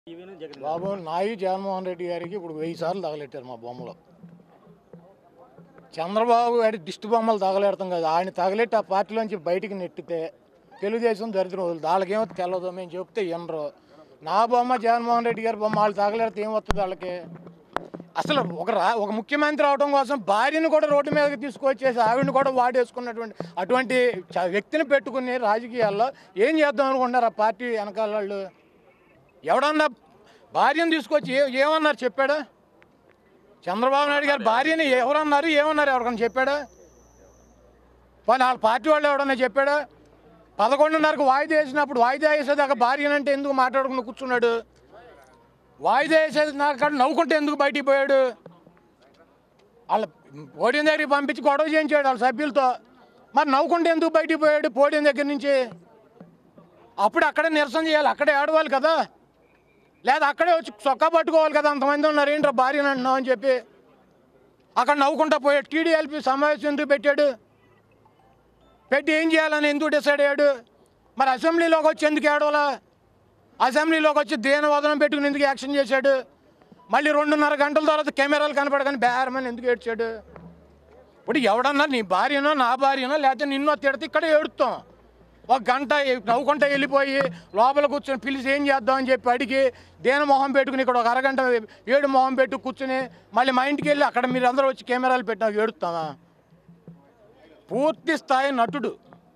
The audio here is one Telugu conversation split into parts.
ఈవెన్ జగన్ బాబు నాయి జగన్మోహన్ రెడ్డి గారికి ఇప్పుడు వెయ్యి సార్లు తగలెట్టారు మా బొమ్మలు చంద్రబాబు గారి దిష్టి బొమ్మలు తగలెడతాం కదా ఆయన తగలెట్టి ఆ పార్టీలోంచి బయటికి నెట్టితే తెలుగుదేశం దరిద్రం వదులు వాళ్ళకేమో తెలదు మేము చెప్తే వినరు నా బొమ్మ జగన్మోహన్ రెడ్డి గారి బొమ్మ వాళ్ళు తగలెడితే ఏం వస్తుంది వాళ్ళకి అసలు ఒక రా ఒక ముఖ్యమంత్రి అవడం కోసం భార్యను కూడా రోడ్డు మీదకి తీసుకొచ్చేసి ఆవిడని కూడా వాడేసుకున్నటువంటి అటువంటి చ- వ్యక్తిని పెట్టుకుని రాజకీయాల్లో ఏం చేద్దాం అనుకుంటున్నారు ఆ పార్టీ వెనకాల వాళ్ళు ఎవడన్నా భార్యను తీసుకొచ్చి ఏ- ఏమన్నారు చెప్పాడా చంద్రబాబు నాయుడు గారు భార్యని ఎవరన్నారు ఏమన్నారు ఎవరికన్నా చెప్పాడా పోనీ వాళ్ళ పార్టీ వాళ్ళు ఎవడన్నా చెప్పాడా పదకొండున్నరకు వాయిదా వేసినప్పుడు వాయిదా వేసేదాకా భార్యనంటే ఎందుకు మాట్లాడుకుని కూర్చున్నాడు వాయిదా వేసేది నాకు నవ్వుకుంటే ఎందుకు బయటికి పోయాడు వాళ్ళ పోడియం దగ్గరికి పంపించి గొడవ చేయించాడు వాళ్ళ సభ్యులతో మరి నవ్వుకుంటే ఎందుకు బయటికి పోయాడు పోడియం దగ్గర నుంచి అప్పుడు అక్కడే నిరసన చేయాలి అక్కడే ఆడవాలి కదా లేదా అక్కడే వచ్చి చొక్కా పట్టుకోవాలి కదా అంతమంది ఉన్నారు ఏంట్రా భార్యను అంటున్నావు అని చెప్పి అక్కడ నవ్వుకుంటా పోయాడు టీడీఎల్పీ సమావేశం ఎందుకు పెట్టాడు పెట్టి ఏం చేయాలని ఎందుకు డిసైడ్ అయ్యాడు మరి అసెంబ్లీలోకి వచ్చి ఎందుకు ఏడవలా అసెంబ్లీలోకి వచ్చి దేని వదనం పెట్టుకుని ఎందుకు యాక్షన్ చేశాడు మళ్ళీ రెండున్నర గంటల తర్వాత కెమెరాలు కనపడగానే బేరమని ఎందుకు ఏడ్చాడు ఇప్పుడు ఎవడన్నా నీ భార్యనో నా భార్యనో లేకపోతే నిన్నో తిడితే ఇక్కడ ఏడుస్తాం ఒక గంట నవ్వుకుంటా వెళ్ళిపోయి లోపల కూర్చొని పిలిచి ఏం చేద్దాం అని చెప్పి అడిగి దేని మొహం పెట్టుకుని ఇక్కడ ఒక అరగంట ఏడు మొహం పెట్టు కూర్చుని మళ్ళీ మా ఇంటికి వెళ్ళి అక్కడ మీరు అందరూ వచ్చి కెమెరాలు పెట్టినా ఏడుస్తామా పూర్తి స్థాయి నటుడు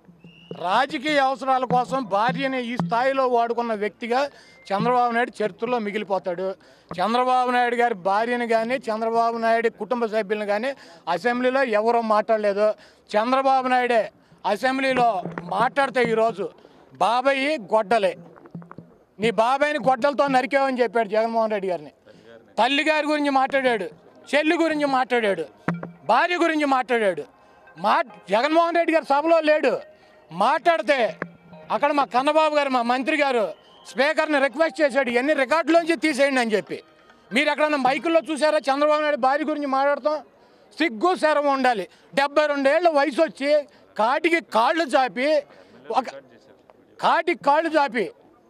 రాజకీయ అవసరాల కోసం భార్యని ఈ స్థాయిలో వాడుకున్న వ్యక్తిగా చంద్రబాబు నాయుడు చరిత్రలో మిగిలిపోతాడు చంద్రబాబు నాయుడు గారి భార్యని కానీ చంద్రబాబు నాయుడు కుటుంబ సభ్యులను కానీ అసెంబ్లీలో ఎవరూ మాట్లాడలేదు చంద్రబాబు నాయుడే అసెంబ్లీలో మాట్లాడితే ఈరోజు బాబాయి గొడ్డలే నీ బాబాయిని గొడ్డలతో నరికావని చెప్పాడు జగన్మోహన్ రెడ్డి గారిని తల్లి గారి గురించి మాట్లాడాడు చెల్లి గురించి మాట్లాడాడు భార్య గురించి మాట్లాడాడు మా జగన్మోహన్ రెడ్డి గారు సభలో లేడు మాట్లాడితే అక్కడ మా కన్నబాబు గారు మా మంత్రి గారు స్పీకర్ని రిక్వెస్ట్ చేశాడు ఇవన్నీ రికార్డులోంచి తీసేయండి అని చెప్పి మీరు ఎక్కడన్నా మైకుల్లో చూసారా చంద్రబాబు నాయుడు భార్య గురించి మాట్లాడతాం సిగ్గు శరం ఉండాలి డెబ్బై రెండేళ్ల వయసు వచ్చి కాటికి కాళ్ళు చాపి ఒక కాటికి కాళ్ళు చాపి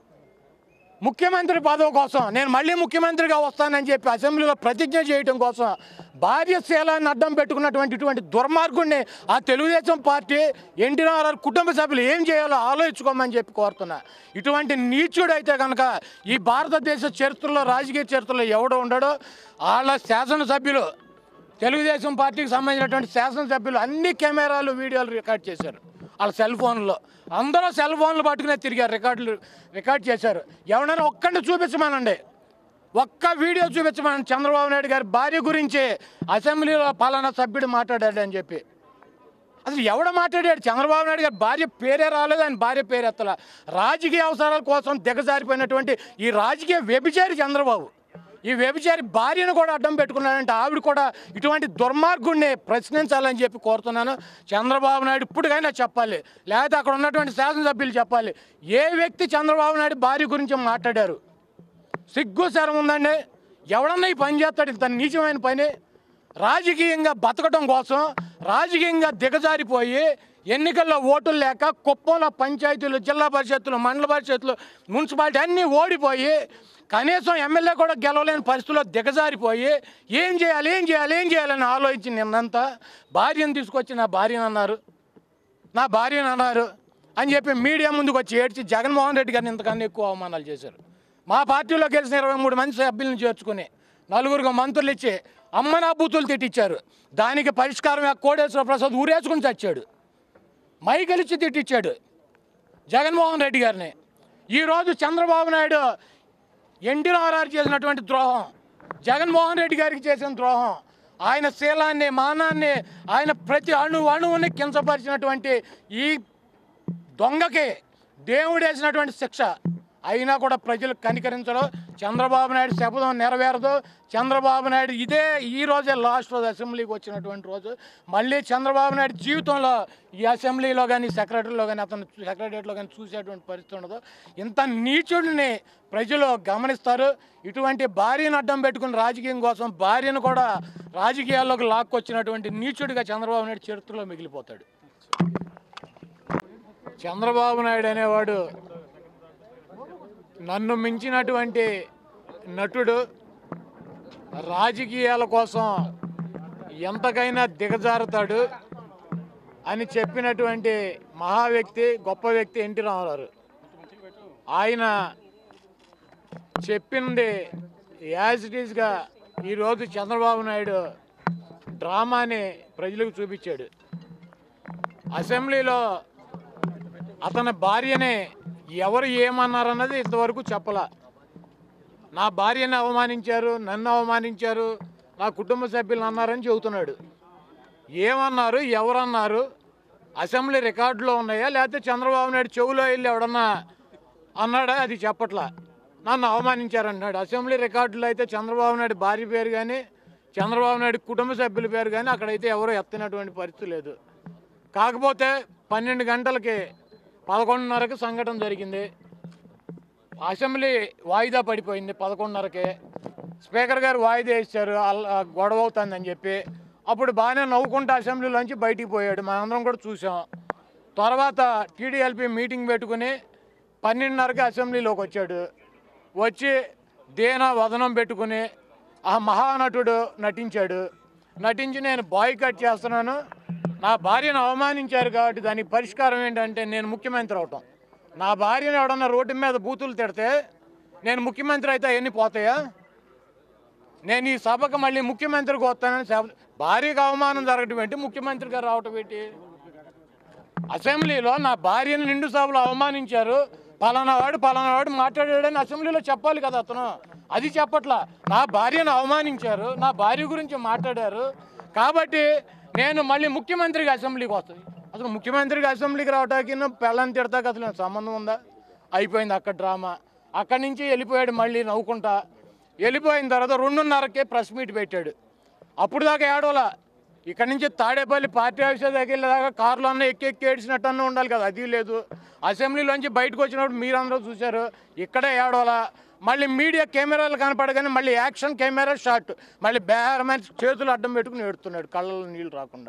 ముఖ్యమంత్రి పదవి కోసం నేను మళ్ళీ ముఖ్యమంత్రిగా వస్తానని చెప్పి అసెంబ్లీలో ప్రతిజ్ఞ చేయడం కోసం భార్య శీలాన్ని అడ్డం పెట్టుకున్నటువంటి ఇటువంటి దుర్మార్గుడిని ఆ తెలుగుదేశం పార్టీ ఎన్టీ రామారావు కుటుంబ సభ్యులు ఏం చేయాలో ఆలోచించుకోమని చెప్పి కోరుతున్నా ఇటువంటి నీచుడైతే కనుక ఈ భారతదేశ చరిత్రలో రాజకీయ చరిత్రలో ఎవడు ఉండడో వాళ్ళ శాసనసభ్యులు తెలుగుదేశం పార్టీకి సంబంధించినటువంటి శాసనసభ్యులు అన్ని కెమెరాలు వీడియోలు రికార్డ్ చేశారు వాళ్ళ సెల్ ఫోన్లో అందరూ సెల్ ఫోన్లు పట్టుకునే తిరిగారు రికార్డులు రికార్డ్ చేశారు ఎవరైనా ఒక్కడిని చూపించమనండి ఒక్క వీడియో చూపించమని చంద్రబాబు నాయుడు గారి భార్య గురించి అసెంబ్లీలో పలానా సభ్యుడు మాట్లాడాడు అని చెప్పి అసలు ఎవడ మాట్లాడాడు చంద్రబాబు నాయుడు గారి భార్య పేరే రాలేదు ఆయన భార్య పేరు ఎత్తల రాజకీయ అవసరాల కోసం దిగజారిపోయినటువంటి ఈ రాజకీయ వ్యభిచారి చంద్రబాబు ఈ వ్యభిచారి భార్యను కూడా అడ్డం పెట్టుకున్నాడంటే ఆవిడ కూడా ఇటువంటి దుర్మార్గుడిని ప్రశ్నించాలని చెప్పి కోరుతున్నాను చంద్రబాబు నాయుడు ఇప్పటికైనా చెప్పాలి లేకపోతే అక్కడ ఉన్నటువంటి శాసనసభ్యులు చెప్పాలి ఏ వ్యక్తి చంద్రబాబు నాయుడు భార్య గురించి మాట్లాడారు సిగ్గు శరం ఉందండి ఎవడన్నా ఈ పని చేస్తాడు ఇంత నీచమైన పని రాజకీయంగా బతకడం కోసం రాజకీయంగా దిగజారిపోయి ఎన్నికల్లో ఓటులు లేక కుప్పంలో పంచాయతీలు జిల్లా పరిషత్తులు మండల పరిషత్తులు మున్సిపాలిటీ అన్నీ ఓడిపోయి కనీసం ఎమ్మెల్యే కూడా గెలవలేని పరిస్థితుల్లో దిగజారిపోయి ఏం చేయాలి ఏం చేయాలి ఏం చేయాలని ఆలోచించి నిన్నంతా భార్యను తీసుకొచ్చి నా భార్యను అన్నారు నా భార్యను అన్నారు అని చెప్పి మీడియా ముందుకు వచ్చి ఏడ్చి జగన్మోహన్ రెడ్డి గారిని ఇంతకన్నా ఎక్కువ అవమానాలు చేశారు మా పార్టీలో గెలిచిన ఇరవై మూడు మంది సభ్యులను చేర్చుకుని నలుగురు మంత్రులు ఇచ్చి అమ్మ నా బూతులు తిట్టించారు దానికి పరిష్కారం ఆ కోడేశ్వర ప్రసాద్ ఊరేసుకుని చచ్చాడు మైకలిచ్చి తిట్టించాడు జగన్మోహన్ రెడ్డి గారిని ఈరోజు చంద్రబాబు నాయుడు ఎన్టీ రామారావు చేసినటువంటి ద్రోహం జగన్మోహన్ రెడ్డి గారికి చేసిన ద్రోహం ఆయన శీలాన్ని మానాన్ని ఆయన ప్రతి అణు అణువుని కించపరిచినటువంటి ఈ దొంగకి దేవుడు వేసినటువంటి శిక్ష అయినా కూడా ప్రజలు కనికరించరు చంద్రబాబు నాయుడు శపథం నెరవేరదు చంద్రబాబు నాయుడు ఇదే ఈ రోజే లాస్ట్ రోజు అసెంబ్లీకి వచ్చినటువంటి రోజు మళ్ళీ చంద్రబాబు నాయుడు జీవితంలో ఈ అసెంబ్లీలో కానీ సెక్రటరీలో కానీ అతను సెక్రటరియట్లో కానీ చూసేటువంటి పరిస్థితి ఉండదు ఇంత నీచుడిని ప్రజలు గమనిస్తారు ఇటువంటి భార్యను అడ్డం పెట్టుకుని రాజకీయం కోసం భార్యను కూడా రాజకీయాల్లోకి లాక్కొచ్చినటువంటి నీచుడిగా చంద్రబాబు నాయుడు చరిత్రలో మిగిలిపోతాడు చంద్రబాబు నాయుడు అనేవాడు నన్ను మించినటువంటి నటుడు రాజకీయాల కోసం ఎంతకైనా దిగజారుతాడు అని చెప్పినటువంటి మహా వ్యక్తి గొప్ప వ్యక్తి ఎన్టీ రామారావు ఆయన చెప్పింది యాజ్ ఇట్ ఈస్గా ఈరోజు చంద్రబాబు నాయుడు డ్రామాని ప్రజలకు చూపించాడు అసెంబ్లీలో అతని భార్యని ఎవరు ఏమన్నారన్నది ఇంతవరకు చెప్పలా నా భార్యని అవమానించారు నన్ను అవమానించారు నా కుటుంబ సభ్యులను అన్నారని చెబుతున్నాడు ఏమన్నారు ఎవరన్నారు అసెంబ్లీ రికార్డులో ఉన్నాయా లేకపోతే చంద్రబాబు నాయుడు చెవులో వెళ్ళి ఎవడన్నా అన్నాడా అది చెప్పట్లా నన్ను అవమానించారన్నాడు అసెంబ్లీ రికార్డులో అయితే చంద్రబాబు నాయుడు భార్య పేరు కానీ చంద్రబాబు నాయుడు కుటుంబ సభ్యుల పేరు కానీ అక్కడైతే ఎవరో ఎత్తినటువంటి పరిస్థితి లేదు కాకపోతే పన్నెండు గంటలకి పదకొండున్నరకు సంఘటన జరిగింది అసెంబ్లీ వాయిదా పడిపోయింది పదకొండున్నరకి స్పీకర్ గారు వాయిదా వేశారు అల్ల గొడవ అవుతుందని చెప్పి అప్పుడు బాగానే నవ్వుకుంటూ అసెంబ్లీలోంచి బయటికి పోయాడు మనందరం కూడా చూసాం తర్వాత టీడీఎల్పీ మీటింగ్ పెట్టుకుని పన్నెండున్నరకి అసెంబ్లీలోకి వచ్చాడు వచ్చి దేన వదనం పెట్టుకుని ఆ మహానటుడు నటించాడు నటించి నేను బాయ్ కట్ చేస్తున్నాను నా భార్యను అవమానించారు కాబట్టి దానికి పరిష్కారం ఏంటంటే నేను ముఖ్యమంత్రి అవటం నా భార్యను ఎవడన్నా రోడ్డు మీద బూతులు తిడితే నేను ముఖ్యమంత్రి అయితే అవన్నీ పోతాయా నేను ఈ సభకు మళ్ళీ ముఖ్యమంత్రికి వస్తానని సభ భార్యకు అవమానం జరగటం ఏంటి ముఖ్యమంత్రిగా రావటం ఏంటి అసెంబ్లీలో నా భార్యను నిండు సభలో అవమానించారు పలానా వాడు పలానా వాడు మాట్లాడాడని అసెంబ్లీలో చెప్పాలి కదా అతను అది చెప్పట్లా నా భార్యను అవమానించారు నా భార్య గురించి మాట్లాడారు కాబట్టి నేను మళ్ళీ ముఖ్యమంత్రికి అసెంబ్లీకి వస్తుంది అసలు ముఖ్యమంత్రికి అసెంబ్లీకి రావడానికి పెళ్ళని తిడతాక అసలు ఏమైనా సంబంధం ఉందా అయిపోయింది అక్కడ డ్రామా అక్కడి నుంచి వెళ్ళిపోయాడు మళ్ళీ నవ్వుకుంటా వెళ్ళిపోయిన తర్వాత రెండున్నరకే ప్రెస్ మీట్ పెట్టాడు అప్పుడు దాకా ఏడవలా ఇక్కడ నుంచి తాడేపల్లి పార్టీ ఆఫీస్ దగ్గర వెళ్ళేదాకా కారులో అన్న ఎక్కి ఎక్కి ఏడ్చినట్టు అన్న ఉండాలి కదా అది లేదు అసెంబ్లీలోంచి బయటకు వచ్చినప్పుడు మీరందరూ చూశారు ఇక్కడే ఏడవలా మళ్ళీ మీడియా కెమెరాలు కనపడగానే మళ్ళీ యాక్షన్ కెమెరా షాట్ మళ్ళీ బేరమైన చేతులు అడ్డం పెట్టుకుని ఏడుతున్నాడు కళ్ళలో నీళ్ళు రాకుండా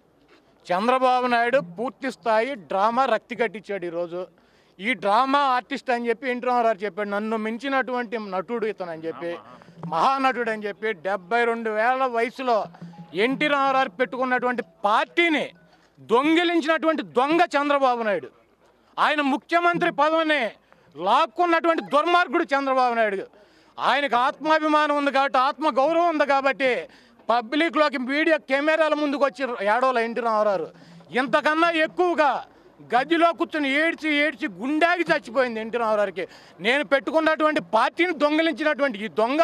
చంద్రబాబు నాయుడు పూర్తి స్థాయి డ్రామా రక్తి కట్టించాడు ఈరోజు ఈ డ్రామా ఆర్టిస్ట్ అని చెప్పి ఎన్టీ రామారావు చెప్పాడు నన్ను మించినటువంటి నటుడు ఇతను అని చెప్పి మహానటుడు అని చెప్పి డెబ్బై రెండు వేల వయసులో ఎన్టీ రామారావు పెట్టుకున్నటువంటి పార్టీని దొంగిలించినటువంటి దొంగ చంద్రబాబు నాయుడు ఆయన ముఖ్యమంత్రి పదవిని లాక్కున్నటువంటి దుర్మార్గుడు చంద్రబాబు నాయుడు ఆయనకు ఆత్మాభిమానం ఉంది కాబట్టి ఆత్మ గౌరవం ఉంది కాబట్టి పబ్లిక్లోకి మీడియా కెమెరాల ముందుకు వచ్చి ఏడవల ఎన్టీ రామారావు ఇంతకన్నా ఎక్కువగా గదిలో కూర్చొని ఏడ్చి ఏడ్చి గుండాకి చచ్చిపోయింది ఎన్టీ రామారావుకి నేను పెట్టుకున్నటువంటి పార్టీని దొంగిలించినటువంటి ఈ దొంగ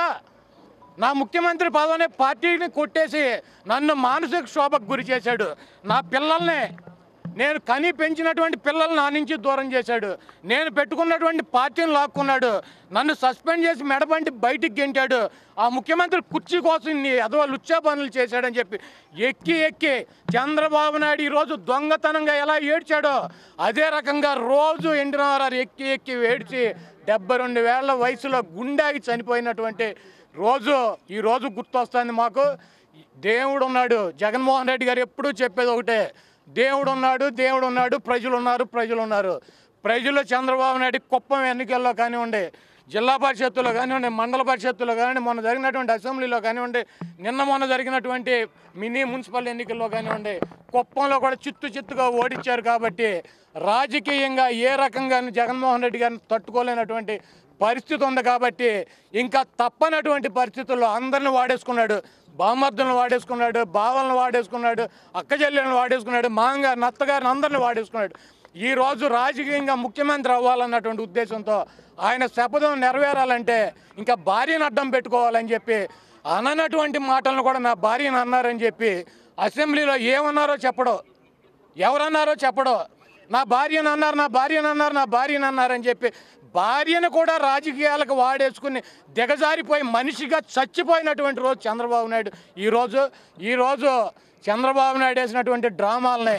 నా ముఖ్యమంత్రి పదవిని పార్టీని కొట్టేసి నన్ను మానసిక శోభకు గురి చేశాడు నా పిల్లల్ని నేను కని పెంచినటువంటి పిల్లల్ని నా నుంచి దూరం చేశాడు నేను పెట్టుకున్నటువంటి పార్టీని లాక్కున్నాడు నన్ను సస్పెండ్ చేసి మెడబండి బయటికి గెంటాడు ఆ ముఖ్యమంత్రి కుర్చీ కోసం ఇన్ని ఎదవ లుచ్చా పనులు చేశాడని చెప్పి ఎక్కి ఎక్కి చంద్రబాబు నాయుడు ఈరోజు దొంగతనంగా ఎలా ఏడ్చాడో అదే రకంగా రోజు ఎండినారారు ఎక్కి ఎక్కి ఏడ్చి డెబ్బై రెండు వేల వయసులో గుండాగి చనిపోయినటువంటి రోజు ఈ రోజు గుర్తొస్తుంది మాకు దేవుడు ఉన్నాడు జగన్మోహన్ రెడ్డి గారు ఎప్పుడూ చెప్పేది ఒకటే దేవుడు ఉన్నాడు దేవుడు ఉన్నాడు ప్రజలు ఉన్నారు ప్రజలు ఉన్నారు ప్రజలు చంద్రబాబు నాయుడు కుప్పం ఎన్నికల్లో కానివ్వండి జిల్లా పరిషత్తులో కానివ్వండి మండల పరిషత్తులో కానివ్వండి మొన్న జరిగినటువంటి అసెంబ్లీలో కానివ్వండి నిన్న మొన్న జరిగినటువంటి మినీ మున్సిపల్ ఎన్నికల్లో కానివ్వండి కుప్పంలో కూడా చిత్తు చిత్తుగా ఓడించారు కాబట్టి రాజకీయంగా ఏ రకంగా జగన్మోహన్ రెడ్డి గారిని తట్టుకోలేనటువంటి పరిస్థితి ఉంది కాబట్టి ఇంకా తప్పనటువంటి పరిస్థితుల్లో అందరిని వాడేసుకున్నాడు బామర్దులను వాడేసుకున్నాడు బావలను వాడేసుకున్నాడు అక్కచెల్లెలను వాడేసుకున్నాడు మాంగారు నత్తగారిని అందరిని వాడేసుకున్నాడు ఈ రోజు రాజకీయంగా ముఖ్యమంత్రి అవ్వాలన్నటువంటి ఉద్దేశంతో ఆయన శపథం నెరవేరాలంటే ఇంకా భార్యను అడ్డం పెట్టుకోవాలని చెప్పి అననటువంటి మాటలను కూడా నా భార్యను అన్నారని చెప్పి అసెంబ్లీలో ఏమన్నారో చెప్పడో ఎవరన్నారో చెప్పడో నా భార్యను అన్నారు నా భార్యను అన్నారు నా భార్యను అన్నారని చెప్పి భార్యను కూడా రాజకీయాలకు వాడేసుకుని దిగజారిపోయి మనిషిగా చచ్చిపోయినటువంటి రోజు చంద్రబాబు నాయుడు ఈరోజు ఈరోజు చంద్రబాబు నాయుడు వేసినటువంటి డ్రామాలని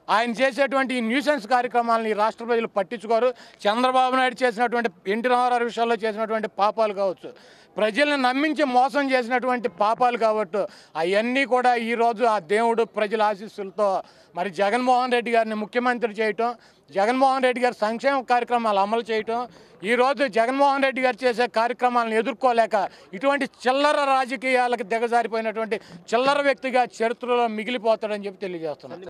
ఆయన చేసేటువంటి ఈ న్యూసెన్స్ కార్యక్రమాలను ఈ రాష్ట్ర ప్రజలు పట్టించుకోరు చంద్రబాబు నాయుడు చేసినటువంటి ఎన్టీ రామారావు విషయాల్లో చేసినటువంటి పాపాలు కావచ్చు ప్రజల్ని నమ్మించి మోసం చేసినటువంటి పాపాలు కాబట్టి అవన్నీ కూడా ఈరోజు ఆ దేవుడు ప్రజల ఆశీస్సులతో మరి జగన్మోహన్ రెడ్డి గారిని ముఖ్యమంత్రి చేయటం జగన్మోహన్ రెడ్డి గారి సంక్షేమ కార్యక్రమాలు అమలు చేయటం ఈరోజు జగన్మోహన్ రెడ్డి గారు చేసే కార్యక్రమాలను ఎదుర్కోలేక ఇటువంటి చిల్లర రాజకీయాలకు దిగజారిపోయినటువంటి చిల్లర వ్యక్తిగా చరిత్రలో మిగిలిపోతాడని చెప్పి తెలియజేస్తున్నాను